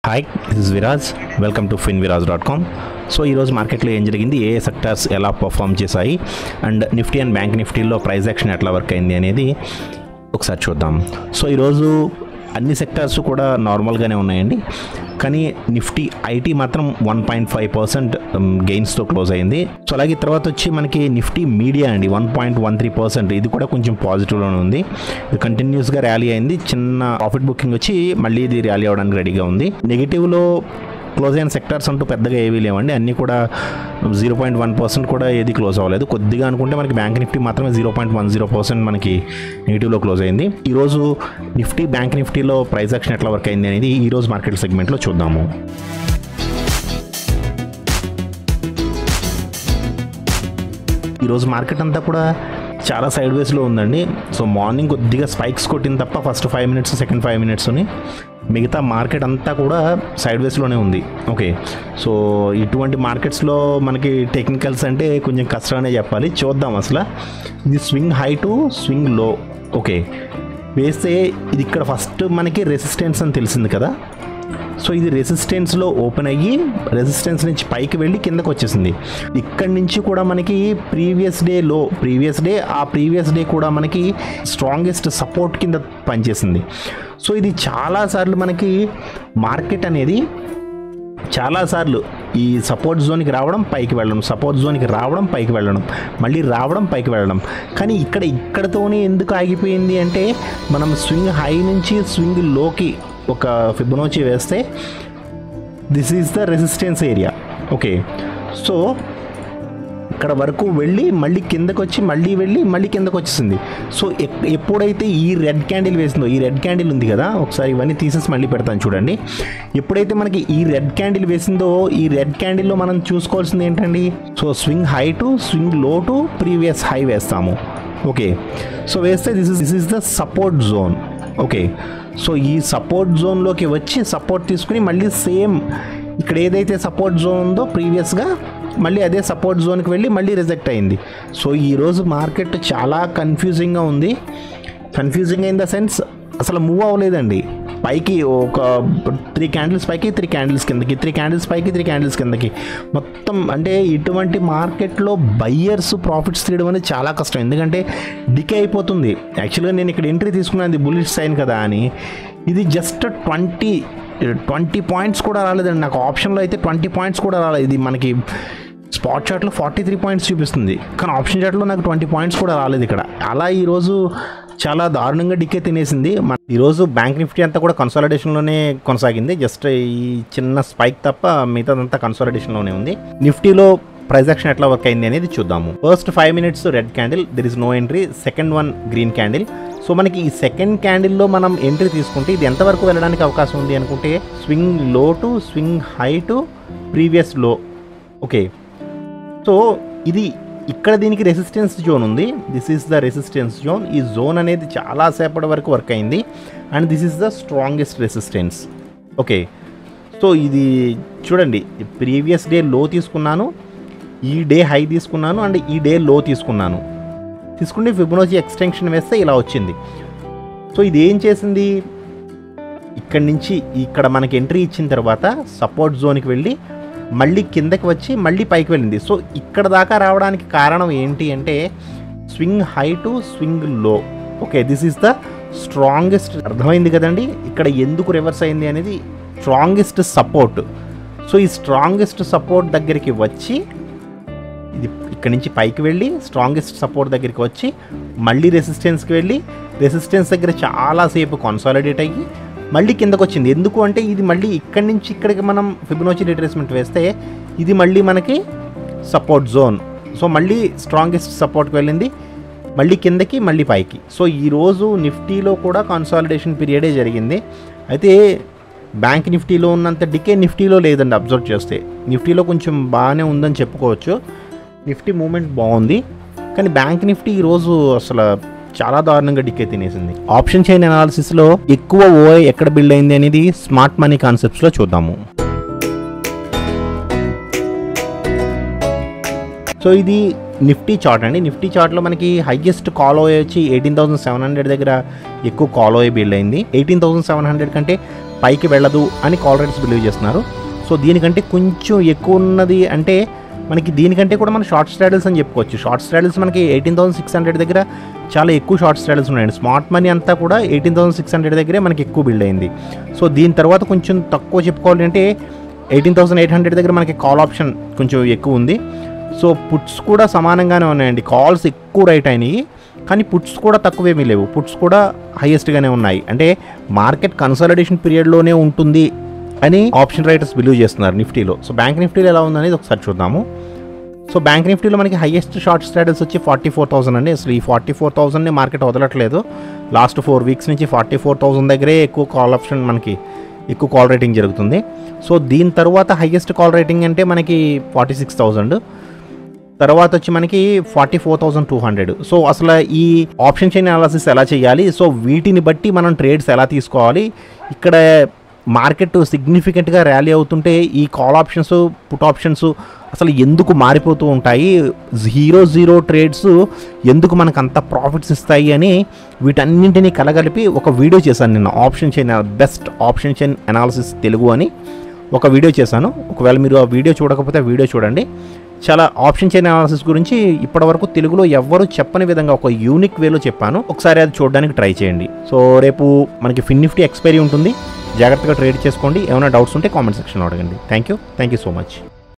hi this is Viraj welcome to fin Viraj dot com so ఈరోజు మార్కెట్లో ఏం జరిగింది ఏ సెక్టార్స్ ఎలా పర్ఫామ్ చేశాయి అండ్ నిఫ్టీ అండ్ బ్యాంక్ నిఫ్టీలో ప్రైస్ యాక్షన్ ఎట్లా వర్క్ అయింది అనేది ఒకసారి చూద్దాం సో ఈరోజు అన్ని సెక్టార్స్ కూడా నార్మల్గానే ఉన్నాయండి కానీ నిఫ్టీ ఐటీ మాత్రం వన్ పాయింట్ ఫైవ్ పర్సెంట్ గెయిన్స్తో క్లోజ్ అయింది సో అలాగే తర్వాత వచ్చి మనకి నిఫ్టీ మీడియా అండి one point one three percent ఇది కూడా కొంచెం పాజిటివ్లోనే ఉంది ఇది కంటిన్యూస్గా ర్యాలీ అయింది చిన్న ప్రాఫిట్ బుకింగ్ వచ్చి మళ్ళీ ఇది ర్యాలీ అవ్వడానికి రెడీగా ఉంది నెగిటివ్లో క్లోజ్ అయిన సెక్టార్స్ అంటూ పెద్దగా ఏవీ లేవండి అన్నీ కూడా జీరో పాయింట్ వన్ పర్సెంట్ కూడా ఏది క్లోజ్ అవ్వలేదు కొద్దిగా అనుకుంటే మనకి బ్యాంక్ నిఫ్టీ మాత్రమే zero point one zero percent మనకి నెగిటివ్లో క్లోజ్ అయింది ఈరోజు నిఫ్టీ బ్యాంక్ నిఫ్టీలో ప్రైస్ యాక్షన్ ఎట్లా వర్క్ అయింది అనేది ఈ రోజు మార్కెట్ సెగ్మెంట్లో చూద్దాము ఈరోజు మార్కెట్ అంతా కూడా చాలా సైడ్ వేస్లో ఉందండి సో మార్నింగ్ కొద్దిగా స్పైక్స్ కొట్టింది తప్ప first five minutes second five మినిట్స్ని మిగతా మార్కెట్ అంతా కూడా సైడ్ వేస్లోనే ఉంది ఓకే సో ఇటువంటి మార్కెట్స్లో మనకి టెక్నికల్స్ అంటే కొంచెం కష్టమనే చెప్పాలి చూద్దాం అసలు ఇది swing high to swing low okay వేస్తే ఇది ఇక్కడ ఫస్ట్ మనకి రెసిస్టెన్స్ అని తెలిసింది కదా సో ఇది రెసిస్టెన్స్లో ఓపెన్ అయ్యి రెసిస్టెన్స్ నుంచి పైకి వెళ్ళి కిందకు వచ్చేసింది ఇక్కడి నుంచి కూడా మనకి previous day low previous day ఆ ప్రీవియస్ డే కూడా మనకి స్ట్రాంగెస్ట్ సపోర్ట్ కింద పనిచేసింది సో ఇది చాలాసార్లు మనకి మార్కెట్ అనేది చాలాసార్లు ఈ సపోర్ట్ జోన్కి రావడం పైకి వెళ్ళడం సపోర్ట్ జోన్కి రావడం పైకి వెళ్ళడం మళ్ళీ రావడం పైకి వెళ్ళడం కానీ ఇక్కడ ఇక్కడతోనే ఎందుకు ఆగిపోయింది అంటే మనం స్వింగ్ హై నుంచి స్వింగ్ లోకి ఒక ఫిబొనోచి వేస్తే this is the resistance area okay so ఇక్కడ వరకు వెళ్ళి మళ్ళీ కిందకు వచ్చి మళ్ళీ వెళ్ళి మళ్ళీ కిందకు వచ్చేసింది సో ఎప్- ఎప్పుడైతే ఈ రెడ్ క్యాండిల్ వేసిందో ఈ రెడ్ క్యాండిల్ ఉంది కదా ఒకసారి ఇవన్నీ తీసేసి మళ్ళీ పెడతాను చూడండి ఎప్పుడైతే మనకి ఈ రెడ్ క్యాండిల్ వేసిందో ఈ రెడ్ క్యాండిల్లో మనం చూసుకోవాల్సింది ఏంటండి so swing high to swing low to previous high వేస్తాము ఓకే సో వేస్తే this is this is the support zone okay so ఈ సపోర్ట్ జోన్లోకి వచ్చి సపోర్ట్ తీసుకుని మళ్ళీ సేమ్ ఇక్కడ ఏదైతే సపోర్ట్ జోన్ ఉందో ప్రీవియస్గా మళ్ళీ అదే సపోర్ట్ జోన్కి వెళ్ళి మళ్ళీ రిజెక్ట్ అయింది సో ఈరోజు మార్కెట్ చాలా కన్ఫ్యూజింగ్గా ఉంది కన్ఫ్యూజింగ్ ఇన్ ద సెన్స్ అసలు మూవ్ అవ్వలేదండి పైకి ఒక త్రీ క్యాండిల్స్ పైకి త్రీ క్యాండిల్స్ కిందకి త్రీ క్యాండిల్స్ పైకి త్రీ క్యాండిల్స్ కిందకి మొత్తం అంటే ఇటువంటి మార్కెట్లో బయ్యర్స్ ప్రాఫిట్స్ తీయడం అనేది చాలా కష్టం ఎందుకంటే డికే అయిపోతుంది యాక్చువల్గా నేను ఇక్కడ ఎంట్రీ తీసుకున్నది బుల్లిష్ సైన్ కదా అని ఇది జస్ట్ ట్వంటీ ట్వంటీ పాయింట్స్ కూడా రాలేదండి నాకు ఆప్షన్లో అయితే ట్వంటీ పాయింట్స్ కూడా రాలేదు ఇది మనకి స్పాట్ చార్ట్లో ఫార్టీ త్రీ పాయింట్స్ చూపిస్తుంది కానీ ఆప్షన్ చార్ట్లో నాకు ట్వంటీ పాయింట్స్ కూడా రాలేదు ఇక్కడ అలా ఈరోజు చాలా దారుణంగా డిక్కే తినేసింది మన ఈరోజు బ్యాంక్ నిఫ్టీ అంతా కూడా కన్సాలిడేషన్లోనే కొనసాగింది జస్ట్ ఈ చిన్న స్పైక్ తప్ప మిగతాదంతా కన్సాలిడేషన్లోనే ఉంది నిఫ్టీలో ప్రైస్ యాక్షన్ ఎట్లా వర్క్ అయింది అనేది చూద్దాము first five minutes red candle there is no entry second one green candle so మనకి ఈ సెకండ్ క్యాండిల్లో మనం ఎంట్రీ తీసుకుంటే ఇది ఎంతవరకు వెళ్ళడానికి అవకాశం ఉంది అనుకుంటే swing low to swing high to previous low okay so ఇది ఇక్కడ దీనికి రెసిస్టెన్స్ జోన్ ఉంది this is the resistance zone ఈ జోన్ అనేది చాలా సేపటి వరకు వర్క్ అయింది and this is the strongest resistance okay so ఇది చూడండి ప్రీవియస్ డే లో తీసుకున్నాను ఈ డే హై తీసుకున్నాను అండ్ ఈ డే లో తీసుకున్నాను తీసుకుంటే ఫిబొనోచి ఎక్స్టెన్షన్ వేస్తే ఇలా వచ్చింది సో ఇది ఏం చేసింది ఇక్కడి నుంచి ఇక్కడ మనకి ఎంట్రీ ఇచ్చిన తర్వాత సపోర్ట్ జోన్కి వెళ్ళి మళ్ళీ కిందకి వచ్చి మళ్ళీ పైకి వెళ్ళింది సో ఇక్కడ దాకా రావడానికి కారణం ఏంటి అంటే swing high to swing low okay this is the strongest అర్థమైంది కదండి ఇక్కడ ఎందుకు రివర్స్ అయింది అనేది స్ట్రాంగెస్ట్ సపోర్ట్ సో ఈ స్ట్రాంగెస్ట్ సపోర్ట్ దగ్గరికి వచ్చి ఇది ఇక్కడ నుంచి పైకి వెళ్ళి స్ట్రాంగెస్ట్ సపోర్ట్ దగ్గరికి వచ్చి మళ్ళీ రెసిస్టెన్స్కి వెళ్ళి రెసిస్టెన్స్ దగ్గర చాలాసేపు కాన్సాలిడేట్ అయ్యి మళ్ళీ కిందకు వచ్చింది ఎందుకు అంటే ఇది మళ్ళీ ఇక్కడి నుంచి ఇక్కడికి మనం ఫిబొనోచి రిట్రేస్మెంట్ వేస్తే ఇది మళ్ళీ మనకి సపోర్ట్ జోన్ సో మళ్ళీ స్ట్రాంగెస్ట్ సపోర్ట్కి వెళ్ళింది మళ్ళీ కిందకి మళ్ళీ పైకి సో ఈరోజు నిఫ్టీలో కూడా కన్సాలిడేషన్ పీరియడే జరిగింది అయితే బ్యాంక్ నిఫ్టీలో ఉన్నంత డికే నిఫ్టీలో లేదండి అబ్జర్వ్ చేస్తే నిఫ్టీలో కొంచెం బాగానే ఉందని చెప్పుకోవచ్చు నిఫ్టీ మూమెంట్ బాగుంది కానీ బ్యాంక్ నిఫ్టీ ఈరోజు అసలు చాలా దారుణంగా డికే తినేసింది ఆప్షన్ చైన్ అనాలిసిస్లో ఎక్కువ ఓఐ ఎక్కడ బిల్డ్ అయింది అనేది స్మార్ట్ మనీ కాన్సెప్ట్స్లో చూద్దాము సో ఇది నిఫ్టీ చార్ట్ అండి నిఫ్టీ చార్ట్లో మనకి హైయెస్ట్ కాల్ ఓఏ వచ్చి ఎయిటీన్ థౌసండ్ సెవెన్ హండ్రెడ్ దగ్గర ఎక్కువ కాల్ ఓఏ బిల్డ్ అయింది ఎయిటీన్ థౌసండ్ సెవెన్ హండ్రెడ్ కంటే పైకి వెళ్ళదు అని కాల్ రేట్స్ బిలీవ్ చేస్తున్నారు సో దీనికంటే కొంచెం ఎక్కువ ఉన్నది అంటే మనకి దీనికంటే కూడా మనం షార్ట్ స్ట్రాడల్స్ అని చెప్పుకోవచ్చు షార్ట్ స్ట్రాడల్స్ మనకి ఎయిటీన్ థౌసండ్ సిక్స్ హండ్రెడ్ దగ్గర చాలా ఎక్కువ షార్ట్ స్ట్రాడల్స్ ఉన్నాయండి స్మార్ట్ మనీ అంతా కూడా ఎయిటీన్ థౌసండ్ సిక్స్ హండ్రెడ్ దగ్గరే మనకి ఎక్కువ బిల్డ్ అయింది సో దీని తర్వాత కొంచెం తక్కువ చెప్పుకోవాలి అంటే ఎయిటీన్ థౌసండ్ ఎయిట్ హండ్రెడ్ దగ్గర మనకి కాల్ ఆప్షన్ కొంచెం ఎక్కువ ఉంది సో పుట్స్ కూడా సమానంగానే ఉన్నాయండి కాల్స్ ఎక్కువ రైట్ అయినాయి కానీ పుట్స్ కూడా తక్కువేమీ లేవు పుట్స్ కూడా హైయెస్ట్గానే ఉన్నాయి అంటే మార్కెట్ కన్సాలిడేషన్ పీరియడ్లోనే ఉంటుంది అని ఆప్షన్ రైటర్స్ బిలీవ్ చేస్తున్నారు నిఫ్టీలో సో బ్యాంక్ నిఫ్టీలో ఎలా ఉందనేది ఒకసారి చూద్దాము సో బ్యాంక్ నిఫ్టీలో మనకి హైయెస్ట్ షార్ట్ స్టాటస్ వచ్చి ఫార్టీ ఫోర్ థౌసండ్ అండి అసలు ఈ ఫార్టీ ఫోర్ థౌసండ్ని మార్కెట్ వదలట్లేదు లాస్ట్ ఫోర్ వీక్స్ నుంచి ఫార్టీ ఫోర్ థౌసండ్ దగ్గరే ఎక్కువ కాల్ ఆప్షన్ మనకి ఎక్కువ కాల్ రేటింగ్ జరుగుతుంది సో దీని తర్వాత హైయెస్ట్ కాల్ రేటింగ్ అంటే మనకి ఫార్టీ సిక్స్ థౌసండ్ తర్వాత వచ్చి మనకి forty four thousand two hundred so అసలు ఈ ఆప్షన్ చైన్ అనాలిసిస్ ఎలా చేయాలి సో వీటిని బట్టి మనం ట్రేడ్స్ ఎలా తీసుకోవాలి ఇక్కడ మార్కెట్ సిగ్నిఫికెంట్గా ర్యాలీ అవుతుంటే ఈ కాల్ ఆప్షన్స్ పుట్ ఆప్షన్స్ అసలు ఎందుకు మారిపోతూ ఉంటాయి జీరో జీరో ట్రేడ్స్ ఎందుకు మనకు అంత ప్రాఫిట్స్ ఇస్తాయి అని వీటన్నింటినీ కలగలిపి ఒక వీడియో చేశాను నిన్న option chain best option chain analysis Telugu అని ఒక వీడియో చేశాను ఒకవేళ మీరు ఆ వీడియో చూడకపోతే ఆ వీడియో చూడండి చాలా ఆప్షన్ చైన్ అనాలిసిస్ గురించి ఇప్పటివరకు తెలుగులో ఎవ్వరూ చెప్పని విధంగా ఒక యూనిక్ వేలో చెప్పాను ఒకసారి అది చూడడానికి ట్రై చేయండి సో రేపు మనకి ఫిన్ నిఫ్టీ ఎక్స్పైరీ ఉంటుంది జాగ్రత్తగా ట్రేడ్ చేసుకోండి ఏమైనా డౌట్స్ ఉంటే కామెంట్ సెక్షన్లో అడగండి thank you thank you so much